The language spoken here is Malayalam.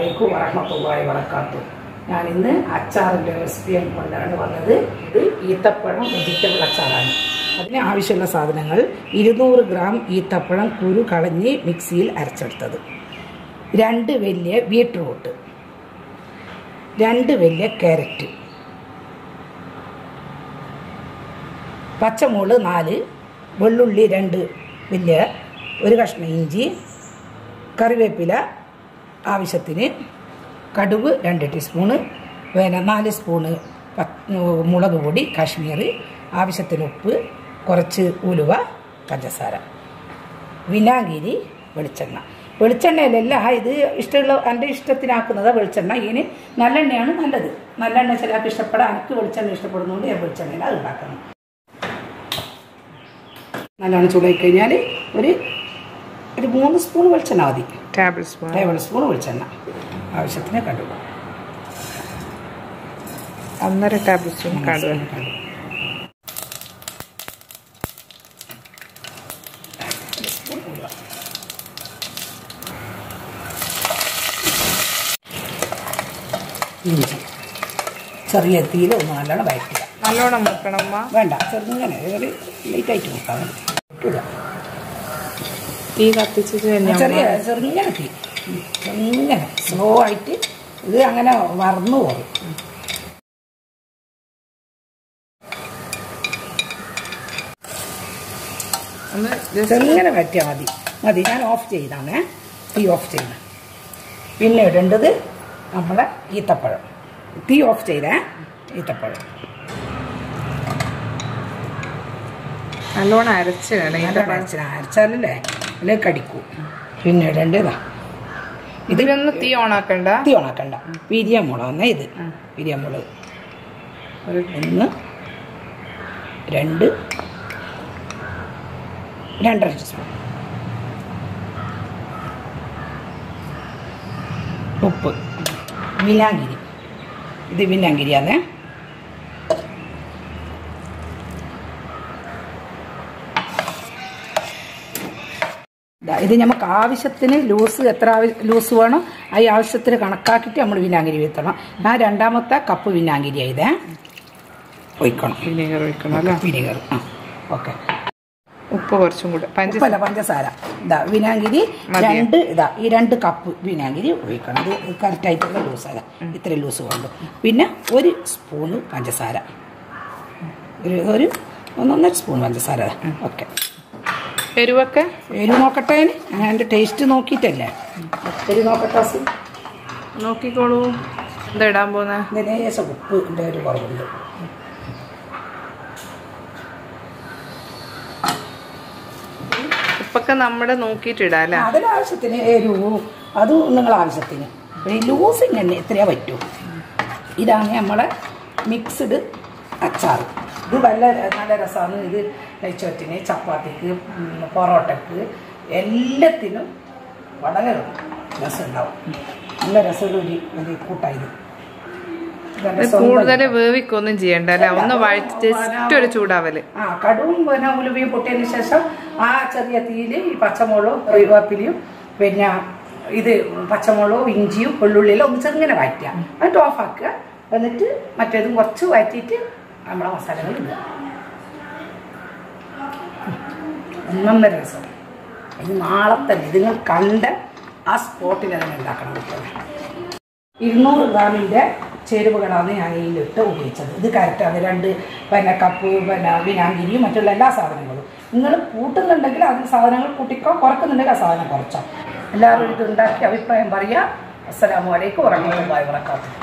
അലൈക്കും വറഹമത്തുള്ളാഹി വബറകാത്തു ഞാൻ ഇന്ന് അച്ചാറിൻ്റെ റെസിപ്പി കൊണ്ടാണ് വന്നത് ഇത് ഈത്തപ്പഴം വെജിറ്റബിൾ അച്ചാറാണ് അതിന് ആവശ്യമുള്ള സാധനങ്ങൾ ഇരുന്നൂറ് ഗ്രാം ഈത്തപ്പഴം കുരു കളഞ്ഞ് മിക്സിയിൽ അരച്ചെടുത്തത് രണ്ട് വലിയ ബീട്രൂട്ട് രണ്ട് വലിയ ക്യാരറ്റ് പച്ചമുളക് നാല് വെള്ളുള്ളി രണ്ട് വലിയ ഒരു കഷ്ണം ഇഞ്ചി കറിവേപ്പില ആവശ്യത്തിന് കടുക് രണ്ട് ടീസ്പൂണ് പിന്നെ നാല് സ്പൂണ് പ- മുളക് പൊടി കാശ്മീർ ആവശ്യത്തിന് ഉപ്പ് കുറച്ച് ഉലുവ പഞ്ചസാര വിനാഗിരി വെളിച്ചെണ്ണ വെളിച്ചെണ്ണയിലല്ല ഇത് ഇഷ്ടമുള്ള എൻ്റെ ഇഷ്ടത്തിനാക്കുന്നത് വെളിച്ചെണ്ണ ഇതിന് നല്ലെണ്ണയാണ് നല്ലത് നല്ലെണ്ണ ചിലർക്ക് ഇഷ്ടപ്പെടാം എനിക്ക് വെളിച്ചെണ്ണ ഇഷ്ടപ്പെടുന്നതുകൊണ്ട് ഞാൻ വെളിച്ചെണ്ണയിൽ അത് ഉണ്ടാക്കണം നല്ലോണം ചൂടായി കഴിഞ്ഞാൽ ഒരു ഒരു മൂന്ന് സ്പൂൺ വെളിച്ചെണ്ണ മതി ടേബിൾ സ്പൂൺ ടേബിൾ സ്പൂൺ വെളിച്ചെണ്ണ ആവശ്യത്തിന് കടുക് ഒന്നര ടേബിൾ സ്പൂൺ കടുക് കടുക് സ്പൂൺ ഉലുവ. ഇഞ്ചി ചെറിയ തീയിൽ ഒന്ന് നല്ലോണം വഴറ്റുക നല്ലോണം മുക്കണം അമ്മ വേണ്ട ചെറുങ്ങനെ ഒരു ലൈറ്റായിട്ട് നോക്കാം ഇടുക തീ കത്തിച്ചിട്ട് തന്നെ ചെറിയ ചെറുങ്ങനെ തീ ചെറുങ്ങനെ സ്ലോ ആയിട്ട് ഇത് അങ്ങനെ വറന്നു പോകും ഒന്ന് just ചെറുങ്ങനെ വറ്റിയാൽ മതി മതി ഞാൻ ഓഫ് ചെയ്താണ് തീ ഓഫ് ചെയ്യുന്നത് പിന്നെ ഇടേണ്ടത് നമ്മളെ ഈത്തപ്പഴം തീ ഓഫ് ചെയ്തേ ഈത്തപ്പഴം നല്ലോണം അരച്ച് വേണം നല്ല ഇതിന്റെ അരച്ച അരച്ചാലല്ലേ അല്ലേ കടിക്കൂ പിന്നെ ഇടേണ്ടതാ ഇതിലൊന്നും തീ ഓണാക്കണ്ട തീ ഉണക്കണ്ട പിരിയമുളക് എന്നാ ഇത് പിരിയമുളക് ഒരു ഒന്ന് രണ്ട് രണ്ടര സ്പൂൺ ഉപ്പ് വിനാഗിരി ഇത് വിനാഗിരിയാന്നേ ദാ ഇത് നമുക്ക് ആവശ്യത്തിന് ലൂസ് എത്ര ആവ- ലൂസ് വേണോ ആ ഈ ആവശ്യത്തിന് കണക്കാക്കിയിട്ട് നമ്മൾ വിനാഗിരി വീത്തണം ഞാൻ രണ്ടാമത്തെ കപ്പ് വിനാഗിരി ഇതേ ഒഴിക്കണം വിനീഗർ ഒഴിക്കണം അല്ലേ വിനീഗർ ആ ഓക്കെ ഉപ്പ് കുറച്ചും കൂടെ പഞ്ച ഉപ്പല്ല പഞ്ചസാര ഇതാ വിനാഗിരി മതിയോ? രണ്ട് ഇതാ ഈ രണ്ട് കപ്പ് വിനാഗിരി ഒഴിക്കണം ഇത് കറക്റ്റായിട്ടുള്ള ലൂസ് അതാ ഇത്ര ലൂസ് കൊണ്ട് പിന്നെ ഒരു സ്പൂണ് പഞ്ചസാര ഒരു ഒരു ഒന്നൊന്നര സ്പൂൺ പഞ്ചസാര ഓക്കെ എരിവൊക്കെ എരിവ് നോക്കട്ടെ ഞാൻ എൻ്റെ ടേസ്റ്റ് നോക്കിയിട്ടല്ലേ എരിവ് നോക്കട്ടെ അസി. നോക്കിക്കോളൂ എന്താ ഇടാൻ പോകുന്ന ഇതിന് ലേശം ഉപ്പിൻ്റെ ഒരു കുറവുണ്ട് ഉപ്പൊക്കെ നമ്മുടെ നോക്കിയിട്ട് ഇടാം അല്ലേ അതിനാവശ്യത്തിന് എരിവ് അത് നിങ്ങൾ ആവശ്യത്തിന് ഈ ലൂസിങ് തന്നെ എത്രയാ പറ്റൂ ഇതാണ് നമ്മളെ മിക്സ്ഡ് അച്ചാർ ഇത് വല്ല നല്ല രസമാണ് ഇത് നെയ്ച്ചോറ്റിന് ചപ്പാത്തിക്ക് ഉം, പൊറോട്ടക്ക് എല്ലാത്തിനും വളരെ രസമുണ്ടാവും നല്ല രസമുള്ള ഒരു ഒരു കൂട്ടായത് ഇത് കൂടുതൽ വേവിക്കൊന്നും ചെയ്യണ്ട അല്ലേ ഒന്ന് വഴറ്റി ജസ്റ്റ് ഒരു ചൂടാവല് ആ കടുവും പിന്നെ ഉലുവയും പൊട്ടിയതിന് ശേഷം ആ ചെറിയ തീയിൽ ഈ പച്ചമുളകും കറിവേപ്പിലയും പിന്നെ ഇത് പച്ചമുളകും ഇഞ്ചിയും വെള്ളുള്ളിയെല്ലാം ഒന്ന് ചെറുങ്ങനെ വഴറ്റുക എന്നിട്ട് ഓഫാക്കുക എന്നിട്ട് മറ്റേതും കുറച്ച് വഴറ്റിയിട്ട് നമ്മളെ മസാലകൾ ഇടുക ഒന്നൊന്നര രസം ഇത് നാളെ തന്നെ ഇത് നിങ്ങൾ കണ്ട ആ സ്പോട്ടിൽ തന്നെ ഉണ്ടാക്കണം കുട്ടികളെ ഇരുന്നൂറ് ഗ്രാമിൻ്റെ ചേരുവകളാണ് ഞാൻ ഇതിലിട്ട് ഉപയോഗിച്ചത് ഇത് കറക്റ്റാണ് രണ്ട് പിന്നെ കപ്പ് പിന്നെ വിനാഗിരിയും മറ്റുള്ള എല്ലാ സാധനങ്ങളും നിങ്ങൾ കൂട്ടുന്നുണ്ടെങ്കിൽ അതിൽ സാധനങ്ങൾ കൂട്ടിക്കോ കുറക്കുന്നുണ്ടെങ്കിൽ ആ സാധനം കുറച്ചോ എല്ലാവരും ഇത് ഉണ്ടാക്കി അഭിപ്രായം പറയുക അസ്സലാമു അലൈക്കും വറഹ്മത്തുള്ളാഹി വബറകാതുഹു